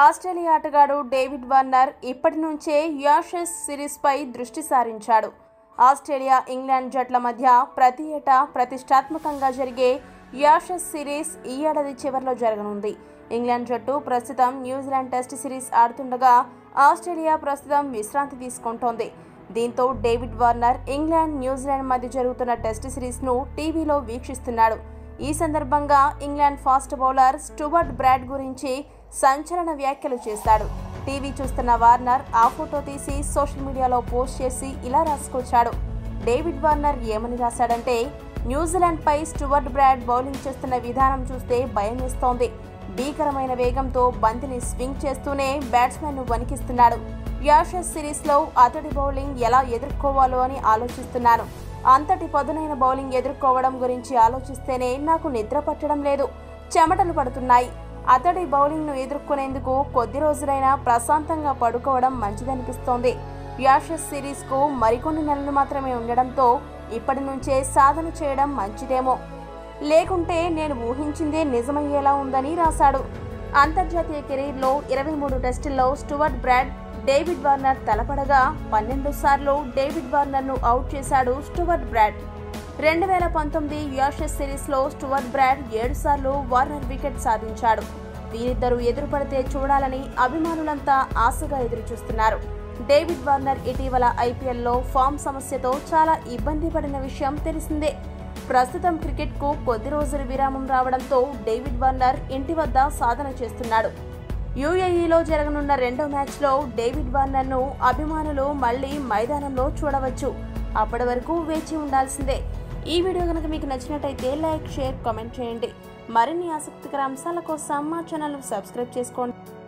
Australia ఆటగాడు David Warner ఇప్పటి నుంచే యాషెస్ సిరీస్పై దృష్టి సారించాడు ఆస్ట్రేలియా ఇంగ్లాండ్ జట్ల మధ్య ప్రతి ఏటా ప్రతిష్టాత్మకంగా జరిగే యాషెస్ సిరీస్ ఈ ఏడాది చివరిలో జరగనుంది ఇంగ్లాండ్ జట్టు ప్రస్తుతం న్యూజిలాండ్ టెస్ట్ సిరీస్ ఆడుతుండగా ఆస్ట్రేలియా ప్రస్తుతం విశ్రాంతి తీసుకుంటోంది దీంతో డేవిడ్ వార్నర్ ఇంగ్లాండ్ న్యూజిలాండ్ మధ్య జరుగుతున్న టెస్ట్ సిరీస్ను టీవీలో వీక్షిస్తున్నాడు ఈ సందర్భంగా England fast bowler Stuart Broad గురించి సంచలన వ్యాఖ్యలు చేశాడు టీవీ చూస్తున్న వార్నర్ ఆ ఫోటో తీసి సోషల్ మీడియాలో పోస్ట్ చేసి ఇలా రాసుకొచ్చాడు డేవిడ్ వార్నర్ ఏమని రాశాడంటే న్యూజిలాండ్పై స్టువర్ట్ బ్రాడ్ బౌలింగ్ చేస్తున్న విధానం చూస్తే భయం వేస్తోంది భీకరమైన వేగంతో బంతిని స్వింగ్ చేస్తూనే బ్యాట్స్మెన్ను వణికిస్తున్నాడు యాషెస్ సిరీస్లో అతడి బౌలింగ్ ఎలా ఎదుర్కోవాలో అని ఆలోచిస్తున్నాను అంతటి పదునైన బౌలింగ్ ఎదుర్కోవడం గురించి ఆలోచిస్తేనే నాకు నిద్ర పట్టడం లేదు చెమటలు పడుతున్నాయి అతడి బౌలింగ్ను ఎదుర్కొనేందుకు కొద్ది రోజులైనా ప్రశాంతంగా పడుకోవడం మంచిదనిపిస్తోంది యాషెస్ సిరీస్కు మరికొన్ని నెలలు మాత్రమే ఉండడంతో ఇప్పటి నుంచే సాధన చేయడం మంచిదేమో లేకుంటే నేను ఊహించిందే నిజమయ్యేలా ఉందని రాశాడు అంతర్జాతీయ కెరీర్లో ఇరవై మూడు టెస్టుల్లో స్టువర్ట్ బ్రాడ్ డేవిడ్ వార్నర్ తలపడగా పన్నెండు సార్లు డేవిడ్ వార్నర్ను అవుట్ చేశాడు స్టువర్ట్ బ్రాడ్ రెండు వేల పంతొమ్మిది యాషెస్ సిరీస్లో స్టువర్ట్ బ్రాడ్ ఏడు సార్లు వార్నర్ వికెట్ సాధించాడు వీరిద్దరూ ఎదురుపడితే చూడాలని అభిమానులంతా ఆశగా ఎదురుచూస్తున్నారు డేవిడ్ వార్నర్ ఇటీవల ఐపీఎల్లో ఫామ్ సమస్యతో చాలా ఇబ్బంది పడిన విషయం తెలిసిందే ప్రస్తుతం క్రికెట్కు కొద్ది రోజుల విరామం రావడంతో డేవిడ్ వార్నర్ ఇంటి వద్ద సాధన చేస్తున్నాడు యూఏఈలో జరగనున్న రెండో మ్యాచ్లో డేవిడ్ వార్నర్ను అభిమానులు మళ్లీ మైదానంలో చూడవచ్చు అప్పటి వరకు వేచి ఉండాల్సిందే ఈ వీడియో కనుక మీకు నచ్చినట్టయితే లైక్ షేర్ కామెంట్ చేయండి మరిన్ని ఆసక్తికర అంశాల కోసం మా ఛానల్ సబ్స్క్రైబ్ చేసుకోండి